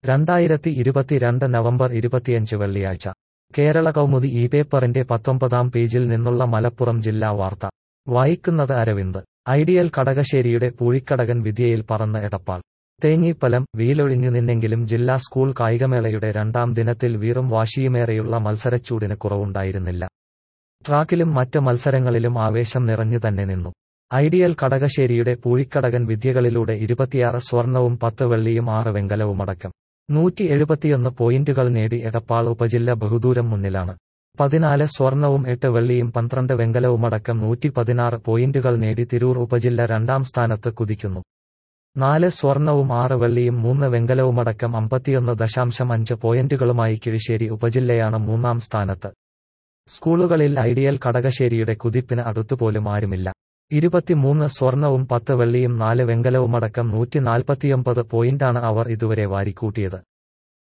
രണ്ടായിരത്തി ഇരുപത്തിരണ്ട് നവംബർ ഇരുപത്തിയഞ്ച് വെള്ളിയാഴ്ച കേരള കൗമുദി ഈ പേപ്പറിന്റെ പത്തൊമ്പതാം പേജിൽ നിന്നുള്ള മലപ്പുറം ജില്ലാ വാർത്ത വായിക്കുന്നത് അരവിന്ദ് ഐഡിയൽ കടകശ്ശേരിയുടെ പൂഴിക്കടകൻ വിദ്യയിൽ പറന്ന് എടപ്പാൾ തേഞ്ഞിപ്പലം വെയിലൊഴിഞ്ഞു നിന്നെങ്കിലും ജില്ലാ സ്കൂൾ കായികമേളയുടെ രണ്ടാം ദിനത്തിൽ വീറും വാശിയുമേറെയുള്ള മത്സരച്ചൂടിന് കുറവുണ്ടായിരുന്നില്ല ട്രാക്കിലും മറ്റ് മത്സരങ്ങളിലും ആവേശം നിറഞ്ഞു തന്നെ നിന്നു ഐഡിയൽ കടകശ്ശേരിയുടെ പൂഴിക്കടകൻ വിദ്യകളിലൂടെ ഇരുപത്തിയാറ് സ്വർണവും പത്ത് വെള്ളിയും ആറ് വെങ്കലവുമടക്കം നൂറ്റി എഴുപത്തിയൊന്ന് പോയിന്റുകൾ നേടി എടപ്പാൾ ഉപജില്ല ബഹുദൂരം മുന്നിലാണ് പതിനാല് സ്വർണവും എട്ട് വെള്ളിയും പന്ത്രണ്ട് വെങ്കലവുമടക്കം നൂറ്റി പതിനാറ് പോയിന്റുകൾ നേടി തിരൂർ ഉപജില്ല രണ്ടാം സ്ഥാനത്ത് കുതിക്കുന്നു നാല് സ്വർണവും ആറ് വെള്ളിയും മൂന്ന് വെങ്കലവുമടക്കം അമ്പത്തിയൊന്ന് ദശാംശം അഞ്ച് പോയിന്റുകളുമായി കിഴിശ്ശേരി ഉപജില്ലയാണ് മൂന്നാം സ്ഥാനത്ത് സ്കൂളുകളിൽ ഐഡിയൽ കടകശ്ശേരിയുടെ കുതിപ്പിന് അടുത്തുപോലും ആരുമില്ല ഇരുപത്തിമൂന്ന് സ്വർണവും പത്ത് വെള്ളിയും നാല് വെങ്കലവുമടക്കം നൂറ്റി നാൽപ്പത്തിയൊമ്പത് പോയിന്റാണ് അവർ ഇതുവരെ വാരിക്കൂട്ടിയത്